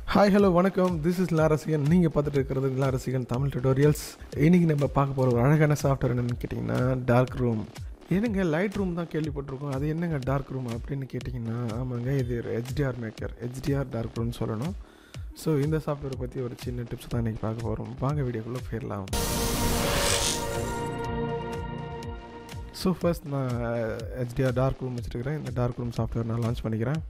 hi hello வணக்கம் this is ரசிகன் நீங்கள் பார்த்துட்டு இருக்கிறது ரசிகன் தமிழ் டுட்டோரியல்ஸ் இன்றைக்கி நம்ம பார்க்க போகிற ஒரு அழகான சாஃப்ட்வேர் என்னென்னு கேட்டிங்கன்னா டார்க் ரூம் என்னங்க லைட் ரூம் தான் கேள்விப்பட்டிருக்கோம் அது என்னங்க டார்க் ரூம் அப்படின்னு கேட்டிங்கன்னா ஆமாங்க இது ஹெச்டிஆர் மேக்கர் ஹெச்டிஆர் டார்க் ரூம்னு சொல்லணும் ஸோ இந்த சாஃப்ட்வேரை பற்றி ஒரு சின்ன டிப்ஸ் தான் இன்றைக்கி பார்க்க போகிறோம் வாங்க வீடியோக்குள்ளே போயிடலாம் ஸோ ஃபர்ஸ்ட் நான் ஹெச்டிஆர் டார்க் ரூம் வச்சுருக்கிறேன் இந்த டார்க் ரூம் சாஃப்ட்வேர் நான் லான்ச் பண்ணிக்கிறேன்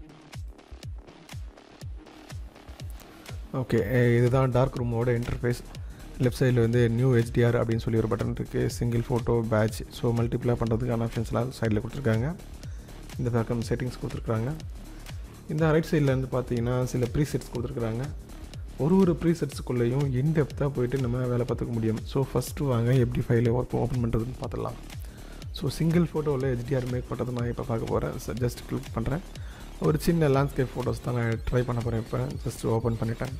ஓகே இதுதான் டார்க் ரூமோட இன்டர்ஃபேஸ் லெஃப்ட் சைடில் வந்து நியூ ஹெச்டிஆர் அப்படின்னு சொல்லி ஒரு பட்டன் இருக்குது single photo batch so multiply பண்ணுறதுக்கான ஆப்ஷன்ஸ்லாம் சைடில் கொடுத்துருக்காங்க இந்த பக்கம் செட்டிங்ஸ் கொடுத்துருக்காங்க இந்த ரைட் சைடில் வந்து பார்த்தீங்கன்னா சில ப்ரீசெட்ஸ் கொடுத்துருக்குறாங்க ஒரு ஒரு ப்ரீசெட்ஸுக்குள்ளேயும் இன்டெப்த்தாக போயிட்டு நம்ம வேலை பார்த்துக்க முடியும் ஸோ ஃபஸ்ட்டு வாங்க எப்படி ஃபைலை ஒர்க் ஓப்பன் பண்ணுறதுன்னு பார்த்துடலாம் ஸோ சிங்கிள் ஃபோட்டோவில் ஹெச்டிஆர் மேக் பண்ணுறது நான் இப்போ பார்க்க போகிறேன் ஜஸ்ட் கிளிக் பண்ணுறேன் ஒரு சின்ன லேண்ட்ஸ்கேப் ஃபோட்டோஸ் தான் நான் ட்ரை பண்ண போகிறேன் இப்போ ஜஸ்ட் ஓப்பன் பண்ணிட்டேன்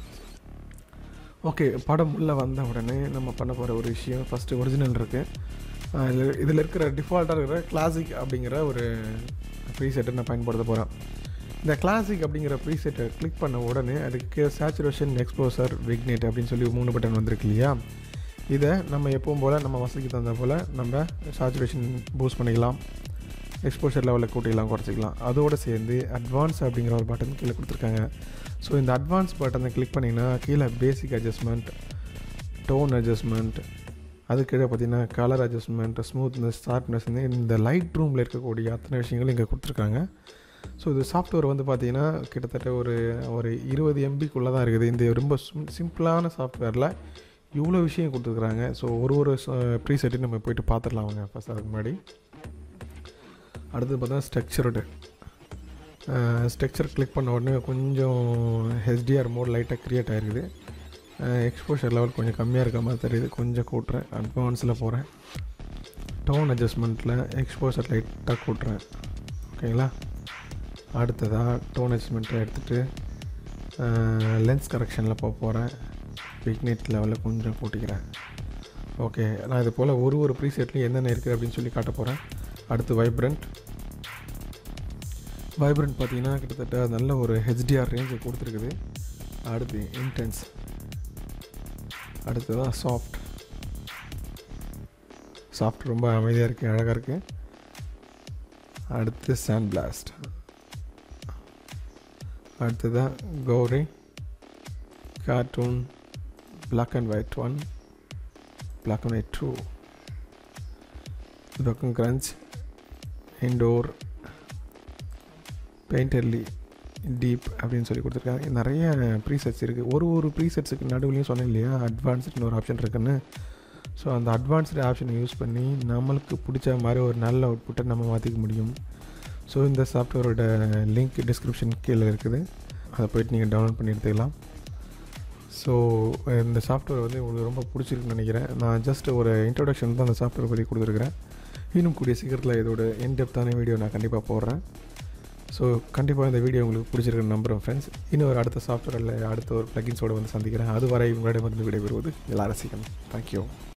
ஓகே படம் உள்ளே வந்த உடனே நம்ம பண்ண போகிற ஒரு விஷயம் ஃபஸ்ட்டு ஒரிஜினல் இருக்குது இதில் இருக்கிற டிஃபால்ட்டாக இருக்கிற கிளாசிக் அப்படிங்கிற ஒரு ப்ரீசெட்டை நான் பயன்படுத்த போகிறேன் இந்த கிளாசிக் அப்படிங்கிற ப்ரீசெட்டை கிளிக் பண்ண உடனே அதுக்கு சேச்சுரேஷன் எக்ஸ்போசர் விக்னேட் அப்படின்னு சொல்லி மூணு பட்டன் வந்திருக்கு இல்லையா இதை நம்ம எப்பவும் போல் நம்ம வசதிக்கு தகுந்த போல் நம்ம சேச்சுரேஷன் பூஸ்ட் பண்ணிக்கலாம் எக்ஸ்போஷர் லெவலில் கூட்டிக்கலாம் குறைச்சிக்கலாம் அதோடு சேர்ந்து அட்வான்ஸ் அப்படிங்கிற ஒரு பட்டன் கீழே கொடுத்துருக்காங்க ஸோ இந்த அட்வான்ஸ் பட்டனை கிளிக் பண்ணிங்கன்னா கீழே பேசிக் அட்ஜஸ்ட்மெண்ட் டோன் அட்ஜஸ்ட்மெண்ட் அது கீழே பார்த்தீங்கன்னா கலர் அட்ஜஸ்ட்மெண்ட் ஸ்மூத்னஸ் ஷார்ப்னஸ் இந்த லைட் ரூமில் இருக்கக்கூடிய அத்தனை விஷயங்களும் இங்கே கொடுத்துருக்காங்க ஸோ இது சாஃப்ட்வேர் வந்து பார்த்திங்கன்னா கிட்டத்தட்ட ஒரு ஒரு இருபது எம்பிக்குள்ளே தான் இருக்குது இந்த ரொம்ப சிம்பிளான சாஃப்ட்வேரில் இவ்வளோ விஷயம் கொடுத்துருக்குறாங்க ஸோ ஒரு ஒரு ப்ரீசெட்டையும் நம்ம போயிட்டு பார்த்துடலாம் அவங்க ஃபஸ்ட் அதுக்கு முன்னாடி அடுத்து பார்த்தா ஸ்ட்ரக்சர்டு ஸ்ட்ரக்சர் கிளிக் பண்ண உடனே கொஞ்சம் ஹெச்டிஆர் மோட் லைட்டாக க்ரியேட் ஆகிருக்குது எக்ஸ்போஷர் லெவல் கொஞ்சம் கம்மியாக இருக்க மாதிரி தெரியுது கொஞ்சம் கூட்டுறேன் அட்வான்ஸில் போகிறேன் டோன் அட்ஜஸ்ட்மெண்ட்டில் எக்ஸ்போஷர் லைட்டாக கூட்டுறேன் ஓகேங்களா அடுத்ததாக டோன் அட்ஜஸ்ட்மெண்ட்டை எடுத்துகிட்டு லென்ஸ் கரெக்ஷனில் போக போகிறேன் பிக்னெட் லெவலில் கொஞ்சம் கூட்டிக்கிறேன் ஓகே நான் இது போல் ஒரு ஒரு ப்ரீசெட்லையும் என்னென்ன இருக்குது அப்படின்னு சொல்லி காட்ட போகிறேன் அடுத்து வைப்ரண்ட் வைப்ரண்ட் பார்த்தீங்கன்னா கிட்டத்தட்ட நல்ல ஒரு ஹெச்டிஆர் ரேஞ்சை கொடுத்துருக்குது அடுத்து இன்டென்ஸ் அடுத்து தான் சாஃப்ட் சாஃப்ட் ரொம்ப அமைதியாக இருக்குது அழகாக இருக்குது அடுத்து சாண்ட் பிளாஸ்ட் அடுத்து தான் Gauri cartoon black and white one black and white two இது பக்கம் கிரன்ச் இன்டோர் பெயிண்டர்லி டீப் அப்படின்னு சொல்லி கொடுத்துருக்காங்க நிறைய ப்ரீசெட்ஸ் இருக்குது ஒரு ஒரு ப்ரீசெட்ஸுக்கு நடுவுலையும் சொன்னேன் இல்லையா அட்வான்ஸ்டுன்னு ஒரு ஆப்ஷன் இருக்குன்னு ஸோ அந்த அட்வான்ஸ்டு ஆப்ஷனை யூஸ் பண்ணி நம்மளுக்கு பிடிச்ச மாதிரி ஒரு நல்ல அவுட்புட்டை நம்ம மாற்றிக்க முடியும் ஸோ இந்த சாஃப்ட்வேரோட லிங்க் டிஸ்கிரிப்ஷன் கீழே இருக்குது அதை போய்ட்டு நீங்கள் டவுன்லோட் பண்ணி எடுத்துக்கலாம் ஸோ இந்த சாஃப்ட்வேர் வந்து உங்களுக்கு ரொம்ப பிடிச்சிருக்குன்னு நினைக்கிறேன் நான் ஜஸ்ட் ஒரு இன்ட்ரொடக்ஷன் தான் அந்த சாஃப்ட்வேர் பற்றி கொடுத்துருக்குறேன் இன்னும் கூடிய சீக்கிரத்தில் இதோட இன்டெப்த்தான வீடியோ நான் கண்டிப்பாக போடுறேன் ஸோ கண்டிப்பாக இந்த வீடியோ உங்களுக்கு பிடிச்சிருக்குன்னு நம்புகிறேன் ஃப்ரெண்ட்ஸ் இன்னும் ஒரு அடுத்த சாஃப்ட்வேரில் அடுத்த ஒரு ப்ளகின்ஸோடு வந்து சந்திக்கிறேன் அது வரை உங்களிடமிருந்து விடைபெறுவது எல்லா ரசிகன் தேங்க்யூ